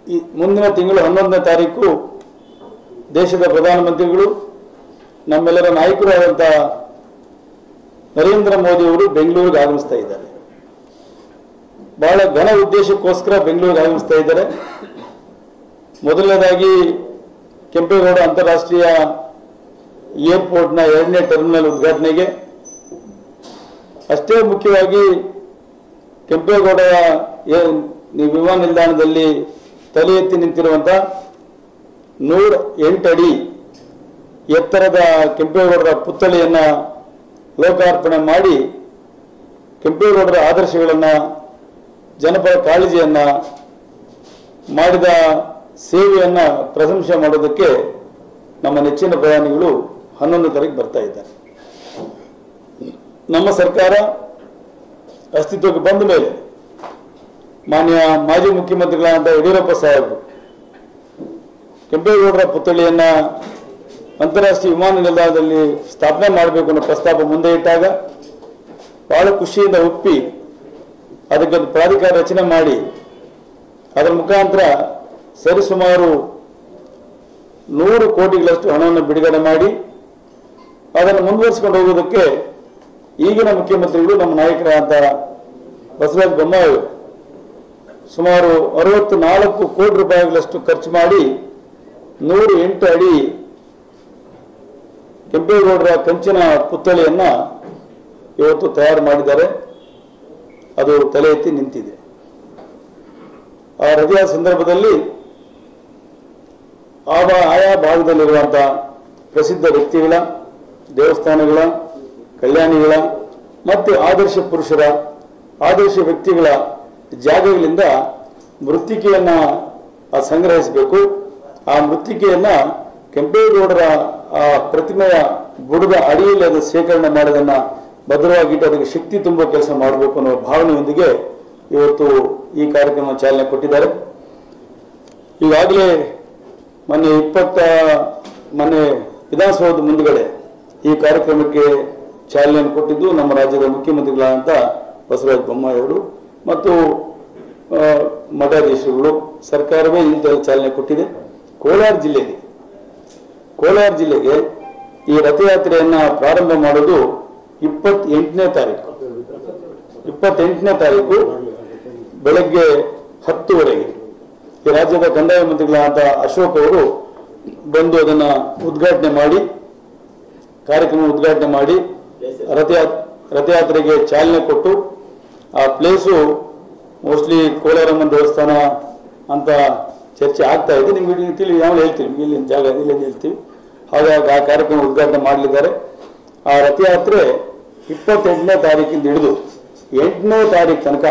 ಈ ಮುಂದಿನ ತಿಂಗಳು ಹನ್ನೊಂದನೇ ತಾರೀಕು ದೇಶದ ಪ್ರಧಾನಮಂತ್ರಿಗಳು ನಮ್ಮೆಲ್ಲರ ನಾಯಕರು ಆದಂಥ ನರೇಂದ್ರ ಮೋದಿಯವರು ಬೆಂಗಳೂರಿಗೆ ಆಗಮಿಸ್ತಾ ಇದ್ದಾರೆ ಬಹಳ ಘನ ಉದ್ದೇಶಕ್ಕೋಸ್ಕರ ಬೆಂಗಳೂರಿಗೆ ಆಗಮಿಸ್ತಾ ಇದ್ದಾರೆ ಮೊದಲನೇದಾಗಿ ಕೆಂಪೇಗೌಡ ಅಂತಾರಾಷ್ಟ್ರೀಯ ಏರ್ಪೋರ್ಟ್ನ ಎರಡನೇ ಟರ್ಮಿನಲ್ ಉದ್ಘಾಟನೆಗೆ ಅಷ್ಟೇ ಮುಖ್ಯವಾಗಿ ಕೆಂಪೇಗೌಡ ಏ- ಈ ವಿಮಾನ ನಿಲ್ದಾಣದಲ್ಲಿ ತಲೆ ಎತ್ತಿ ನಿಂತಿರುವಂಥ ನೂರ ಎಂಟು ಅಡಿ ಎತ್ತರದ ಕೆಂಪೇಗೌಡರ ಪುತ್ಥಳಿಯನ್ನ ಲೋಕಾರ್ಪಣೆ ಮಾಡಿ ಕೆಂಪೇಗೌಡರ ಆದರ್ಶಗಳನ್ನು ಜನಪರ ಕಾಳಜಿಯನ್ನ ಮಾಡಿದ ಸೇವೆಯನ್ನ ಪ್ರಶಂಸೆ ಮಾಡೋದಕ್ಕೆ ನಮ್ಮ ನೆಚ್ಚಿನ ಪ್ರಧಾನಿಗಳು ಹನ್ನೊಂದು ತಾರೀಕು ಬರ್ತಾ ಇದ್ದಾರೆ ನಮ್ಮ ಸರ್ಕಾರ ಅಸ್ತಿತ್ವಕ್ಕೆ ಬಂದ ಮೇಲೆ ಮಾನ್ಯ ಮಾಜಿ ಮುಖ್ಯಮಂತ್ರಿಗಳಾದ ಯಡಿಯೂರಪ್ಪ ಸಾಹೇಬರು ಕೆಂಪೇಗೌಡರ ಪುತ್ಥಳಿಯನ್ನ ಅಂತಾರಾಷ್ಟ್ರೀಯ ವಿಮಾನ ನಿಲ್ದಾಣದಲ್ಲಿ ಸ್ಥಾಪನೆ ಮಾಡಬೇಕು ಅನ್ನೋ ಪ್ರಸ್ತಾಪ ಮುಂದೆ ಇಟ್ಟಾಗ ಬಹಳ ಖುಷಿಯಿಂದ ಒಪ್ಪಿ ಅದಕ್ಕೆ ಒಂದು ಪ್ರಾಧಿಕಾರ ರಚನೆ ಮಾಡಿ ಅದರ ಮುಖಾಂತರ ಸರಿಸುಮಾರು ನೂರು ಕೋಟಿಗಳಷ್ಟು ಹಣವನ್ನು ಬಿಡುಗಡೆ ಮಾಡಿ ಅದನ್ನು ಮುಂದುವರಿಸಿಕೊಂಡು ಹೋಗೋದಕ್ಕೆ ಈಗಿನ ಮುಖ್ಯಮಂತ್ರಿಗಳು ನಮ್ಮ ನಾಯಕರಾದ ಬಸವರಾಜ ಬೊಮ್ಮಾಯಿ ಅವರು ಸುಮಾರು ಅರವತ್ತು ನಾಲ್ಕು ಕೋಟಿ ರೂಪಾಯಿಗಳಷ್ಟು ಖರ್ಚು ಮಾಡಿ ನೂರು ಎಂಟು ಅಡಿ ಕೆಂಪೇಗೌಡರ ಕಂಚಿನ ಪುತ್ಥಳಿಯನ್ನ ಇವತ್ತು ತಯಾರು ಮಾಡಿದ್ದಾರೆ ಅದು ತಲೆ ಎತ್ತಿ ನಿಂತಿದೆ ಆ ರಜೆಯ ಸಂದರ್ಭದಲ್ಲಿ ಆ ಬಾ- ಆಯಾ ಭಾಗದಲ್ಲಿರುವಂತಹ ಪ್ರಸಿದ್ಧ ವ್ಯಕ್ತಿಗಳ ದೇವಸ್ಥಾನಗಳ ಕಲ್ಯಾಣಿಗಳ ಮತ್ತು ಆದರ್ಶ ಪುರುಷರ ಆದರ್ಶ ವ್ಯಕ್ತಿಗಳ ಜಾಗಗಳಿಂದ ಮೃತ್ತಿಕೆಯನ್ನ ಆ ಸಂಗ್ರಹಿಸಬೇಕು ಆ ಮೃತ್ತಿಕೆಯನ್ನ ಕೆಂಪೇಗೌಡರ ಆ ಪ್ರತಿಮೆಯ ಬುಡದ ಅಡಿಯಲ್ಲಿ ಅದು ಶೇಖರಣೆ ಮಾಡೋದನ್ನ ಭದ್ರವಾಗಿಟ್ಟು ಅದಕ್ಕೆ ಶಕ್ತಿ ತುಂಬುವ ಕೆಲಸ ಮಾಡಬೇಕು ಅನ್ನೋ ಭಾವನೆಯೊಂದಿಗೆ ಇವತ್ತು ಈ ಕಾರ್ಯಕ್ರಮ ಚಾಲನೆ ಕೊಟ್ಟಿದ್ದಾರೆ ಈಗಾಗಲೇ ಮೊನ್ನೆ ಇಪ್ಪತ್ತ ಮೊನ್ನೆ ವಿಧಾನಸೌಧದ ಮುಂದುಗಡೆ ಈ ಕಾರ್ಯಕ್ರಮಕ್ಕೆ ಚಾಲನೆಯನ್ನು ಕೊಟ್ಟಿದ್ದು ನಮ್ಮ ರಾಜ್ಯದ ಮುಖ್ಯಮಂತ್ರಿಗಳಾದಂಥ ಬಸವರಾಜ ಬೊಮ್ಮಾಯಿ ಅವರು ಮತ್ತು ಆ, ಮಠಾಧೀಶರುಗಳು ಸರ್ಕಾರವೇ ಇಂಥ ಚಾಲನೆ ಕೊಟ್ಟಿದೆ ಕೋಲಾರ ಜಿಲ್ಲೆಗೆ ಕೋಲಾರ ಜಿಲ್ಲೆಗೆ ಈ ರಥಯಾತ್ರೆಯನ್ನ ಪ್ರಾರಂಭ ಮಾಡೋದು ಇಪ್ಪತ್ತೆಂಟನೇ ತಾರೀಕು ಇಪ್ಪತ್ತೆಂಟನೇ ತಾರೀಕು ಬೆಳಗ್ಗೆ ಹತ್ತುವರೆಗೆ ಈ ರಾಜ್ಯದ ಕಂದಾಯ ಮಂತ್ರಿಗಳಾದ ಅಶೋಕ್ ಅವರು ಬಂದು ಅದನ್ನ ಉದ್ಘಾಟನೆ ಮಾಡಿ ಕಾರ್ಯಕ್ರಮ ಉದ್ಘಾಟನೆ ಮಾಡಿ ರಥಯಾ ರಥಯಾತ್ರೆಗೆ ಚಾಲನೆ ಕೊಟ್ಟು ಆ ಪ್ಲೇಸು ಮೋಸ್ಟ್ಲಿ ಕೋಲಾರಮ್ಮನ ದೇವಸ್ಥಾನ ಅಂತ ಚರ್ಚೆ ಆಗ್ತಾ ಇದೆ ನಿಮ್ಗೆ ತಿಳಿ ಯಾವ ಹೇಳ್ತೀವಿ ನಿಮ್ಗೆ ಇಲ್ಲಿ ಜಾಗ ಇದೆ, ಇಲ್ಲಿ ಹೇಳ್ತೀವಿ ಹಾಗಾಗಿ ಆ ಕಾರ್ಯಕ್ರಮ ಉದ್ಘಾಟನೆ ಮಾಡಲಿದ್ದಾರೆ ಆ ರಥಯಾತ್ರೆ ಇಪ್ಪತ್ತೆಂಟನೇ ತಾರೀಕಿಂದ ಹಿಡಿದು ಎಂಟನೇ ತಾರೀಕು ತನಕ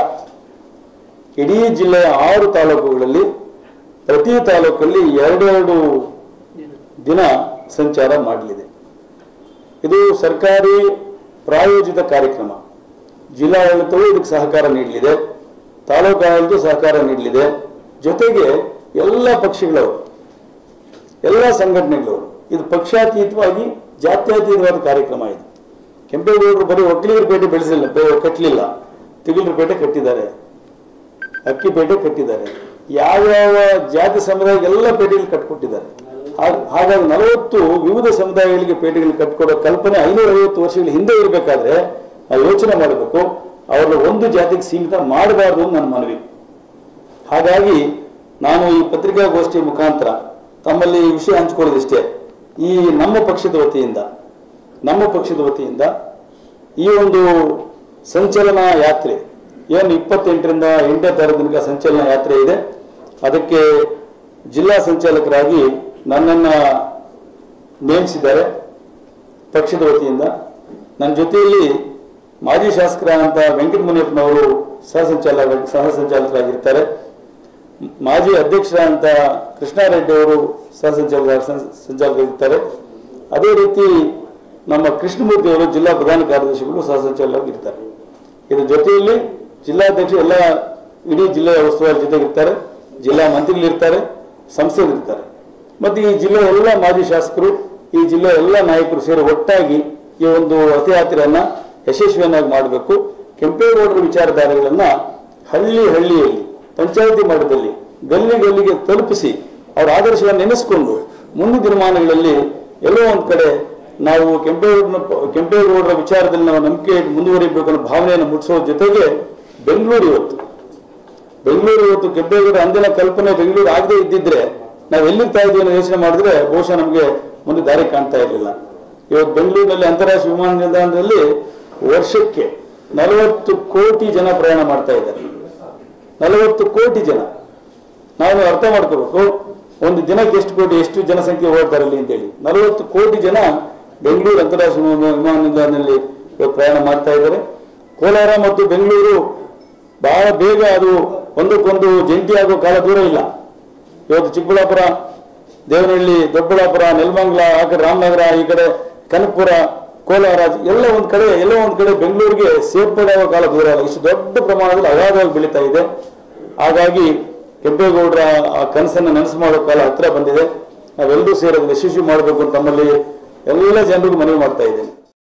ಇಡೀ ಜಿಲ್ಲೆಯ ಆರು ತಾಲೂಕುಗಳಲ್ಲಿ ಪ್ರತಿ ತಾಲೂಕಲ್ಲಿ ಎರಡೆರಡು ದಿನ ಸಂಚಾರ ಮಾಡಲಿದೆ ಇದು ಸರ್ಕಾರಿ ಪ್ರಾಯೋಜಿತ ಕಾರ್ಯಕ್ರಮ ಜಿಲ್ಲಾಡಳಿತವು ಇದಕ್ಕೆ ಸಹಕಾರ ನೀಡಲಿದೆ ತಾಲೂಕು ಆಡಳಿತ ಸಹಕಾರ ನೀಡಲಿದೆ ಜೊತೆಗೆ ಎಲ್ಲ ಪಕ್ಷಗಳವರು ಎಲ್ಲ ಸಂಘಟನೆಗಳವರು ಇದು ಪಕ್ಷಾತೀತವಾಗಿ ಜಾತ್ಯತೀತವಾದ ಕಾರ್ಯಕ್ರಮ ಇದು ಕೆಂಪೇಗೌಡರು ಬರೀ ಒಕ್ಕಲಿಗರ ಪೇಟೆ ಬೆಳೆಸಿಲ್ಲ ಬೆ- ಕಟ್ಟಲಿಲ್ಲ ತಿಗಿಲರ ಪೇಟೆ ಕಟ್ಟಿದ್ದಾರೆ ಅಕ್ಕಿಪೇಟೆ ಕಟ್ಟಿದ್ದಾರೆ ಯಾವ್ಯಾವ ಜಾತಿ ಸಮುದಾಯ ಎಲ್ಲ ಪೇಟೆಗಳು ಕಟ್ಕೊಟ್ಟಿದ್ದಾರೆ ಹಾಗ್- ಹಾಗಾಗಿ ನಲವತ್ತು ವಿವಿಧ ಸಮುದಾಯಗಳಿಗೆ ಪೇಟೆಗಳು ಕಟ್ಕೊಡೋ ಕಲ್ಪನೆ ಐನೂರ ಐವತ್ತು ವರ್ಷಗಳ ಹಿಂದೆ ಇರಬೇಕಾದ್ರೆ ನಾವು ಯೋಚನೆ ಮಾಡಬೇಕು ಅವ್ರನ್ನ ಒಂದು ಜಾತಿಗೆ ಸೀಮಿತ ಮಾಡಬಾರ್ದು ಅಂತ ನನ್ನ ಮನವಿ ಹಾಗಾಗಿ ನಾನು ಈ ಪತ್ರಿಕಾಗೋಷ್ಠಿ ಮುಖಾಂತರ ತಮ್ಮಲ್ಲಿ ಈ ವಿಷಯ ಹಂಚ್ಕೊಳ್ಳೋದಿಷ್ಟೇ ಈ ನಮ್ಮ ಪಕ್ಷದ ವತಿಯಿಂದ ನಮ್ಮ ಪಕ್ಷದ ವತಿಯಿಂದ ಈ ಒಂದು ಸಂಚಲನ ಯಾತ್ರೆ ಏನು ಇಪ್ಪತ್ತೆಂಟರಿಂದ ಎಂಟನೇ ತಾರೀಕು ತನಕ ಸಂಚಲನ ಯಾತ್ರೆ ಇದೆ ಅದಕ್ಕೆ ಜಿಲ್ಲಾ ಸಂಚಾಲಕರಾಗಿ ನನ್ನನ್ನು ನೇಮಿಸಿದ್ದಾರೆ ಪಕ್ಷದ ವತಿಯಿಂದ ನನ್ನ ಜೊತೆಯಲ್ಲಿ ಮಾಜಿ ಶಾಸಕರಾದಂಥ ವೆಂಕಟಮುನಿಯಪ್ಪನವರು ಸಹ ಸಂಚಾಲಕ ಸಹ ಸಂಚಾಲಕರಾಗಿರ್ತಾರೆ ಮಾಜಿ ಅಧ್ಯಕ್ಷರಾದಂಥ ಕೃಷ್ಣಾರೆಡ್ಡಿ ಅವರು ಸಹ ಸಂಚಾಲಕ ಸಂಚಾಲಕರಿರ್ತಾರೆ ಅದೇ ರೀತಿ ನಮ್ಮ ಕೃಷ್ಣಮೂರ್ತಿ ಅವರು ಜಿಲ್ಲಾ ಪ್ರಧಾನ ಕಾರ್ಯದರ್ಶಿಗಳು ಸಹ ಸಂಚಾಲಕರಾಗಿರ್ತಾರೆ ಇದ್ರ ಜೊತೆಯಲ್ಲಿ ಜಿಲ್ಲಾಧ್ಯಕ್ಷ ಎಲ್ಲ ಇಡೀ ಜಿಲ್ಲೆಯ ಉಸ್ತುವಾರಿ ಜೊತೆಗಿರ್ತಾರೆ ಜಿಲ್ಲಾ ಮಂತ್ರಿಗಳಿರ್ತಾರೆ ಸಂಸದರಿರ್ತಾರೆ ಮತ್ತು ಈ ಜಿಲ್ಲೆಯ ಎಲ್ಲ ಮಾಜಿ ಶಾಸಕರು ಈ ಜಿಲ್ಲೆಯ ಎಲ್ಲ ನಾಯಕರು ಸೇರಿ ಒಟ್ಟಾಗಿ ಈ ಒಂದು ರಥಯಾತ್ರೆಯನ್ನ ಯಶಸ್ವಿಯನ್ನಾಗಿ ಮಾಡಬೇಕು ಕೆಂಪೇಗೌಡರ ವಿಚಾರಧಾರೆಗಳನ್ನ ಹಳ್ಳಿ ಹಳ್ಳಿಯಲ್ಲಿ ಪಂಚಾಯತಿ ಮಟ್ಟದಲ್ಲಿ ಗಲ್ಲಿ ಗಲ್ಲಿಗೆ ತಲುಪಿಸಿ ಅವರ ಆದರ್ಶವನ್ನು ನೆನೆಸ್ಕೊಂಡು ಮುಂದಿನ ದಿನಮಾನಗಳಲ್ಲಿ ಎಲ್ಲೋ ಒಂದು ಕಡೆ ನಾವು ಕೆಂಪೇಗೌಡನ ಕೆಂಪೇಗೌಡರ ವಿಚಾರದಲ್ಲಿ ನಾವು ನಂಬಿಕೆ ಇಟ್ಟು ಮುಂದುವರಿಬೇಕು ಅನ್ನೋ ಭಾವನೆಯನ್ನು ಮುಟ್ಟಿಸೋ ಜೊತೆಗೆ ಬೆಂಗಳೂರು ಇವತ್ತು ಬೆಂಗಳೂರು ಇವತ್ತು ಕೆಂಪೇಗೌಡ ಅಂದಿನ ಕಲ್ಪನೆ ಬೆಂಗಳೂರು ಆಗದೆ ಇದ್ದಿದ್ರೆ ನಾವು ಎಲ್ಲಿರ್ತಾ ಇದ್ವಿ ಅನ್ನೋ ಯೋಚನೆ ಮಾಡಿದ್ರೆ ಬಹುಶಃ ನಮಗೆ ಮುಂದೆ ದಾರಿ ಕಾಣ್ತಾ ಇರಲಿಲ್ಲ ಇವತ್ತು ಬೆಂಗಳೂರಿನಲ್ಲಿ ಅಂತಾರಾಷ್ಟ್ರೀಯ ವಿಮಾನ ನಿಲ್ದಾಣದಲ್ಲಿ ವರ್ಷಕ್ಕೆ ನಲವತ್ತು ಕೋಟಿ ಜನ ಪ್ರಯಾಣ ಮಾಡ್ತಾ ಇದ್ದಾರೆ ನಲವತ್ತು ಕೋಟಿ ಜನ ನಾವು ಅರ್ಥ ಮಾಡ್ಕೋಬೇಕು ಒಂದು ದಿನಕ್ಕೆ ಎಷ್ಟು ಕೋಟಿ ಎಷ್ಟು ಜನಸಂಖ್ಯೆ ಓಡ್ತಾರೆ ಅಲ್ಲಿ ಅಂತೇಳಿ ನಲವತ್ತು ಕೋಟಿ ಜನ ಬೆಂಗಳೂರು ಅಂತಾರಾಷ್ಟ್ರೀಯ ವಿಮಾನ ವಿಮಾನ ನಿಲ್ದಾಣದಲ್ಲಿ ಇವತ್ತು ಪ್ರಯಾಣ ಮಾಡ್ತಾ ಇದ್ದಾರೆ ಕೋಲಾರ ಮತ್ತು ಬೆಂಗಳೂರು ಬಹಳ ಬೇಗ ಅದು ಒಂದಕ್ಕೊಂದು ಜಂಟಿ ಆಗೋ ಕಾಲ ದೂರ ಇಲ್ಲ ಇವತ್ತು ಚಿಕ್ಕಬಳ್ಳಾಪುರ ದೇವನಹಳ್ಳಿ ದೊಡ್ಡಬಳ್ಳಾಪುರ ನೆಲಮಂಗಲ ಆ ಕಡೆ ರಾಮನಗರ ಈ ಕಡೆ ಕನಕಪುರ ಕೋಲಾರ ಎಲ್ಲ ಒಂದ್ ಕಡೆ ಎಲ್ಲೋ ಒಂದ್ ಕಡೆ ಬೆಂಗಳೂರಿಗೆ ಸೇರ್ಪಡೆ ಆಗೋ ಕಾಲ ದೂರ ಇಲ್ಲ ಇಷ್ಟು ದೊಡ್ಡ ಪ್ರಮಾಣದಲ್ಲಿ ಅಗಾಧವಾಗಿ ಬೆಳೀತಾ ಇದೆ ಹಾಗಾಗಿ ಕೆಂಪೇಗೌಡರ ಆ ಕನಸನ್ನು ನನಸು ಮಾಡೋ ಕಾಲ ಹತ್ರ ಬಂದಿದೆ ನಾವೆಲ್ಲರೂ ಸೇರಿ ಅದನ್ನ ಯಶಸ್ವಿ ಮಾಡಬೇಕು ಅಂತ ತಮ್ಮಲ್ಲಿ ಎಲ್ಲ ಜನರಿಗೂ ಮನವಿ ಮಾಡ್ತಾ ಇದ್ದೇನೆ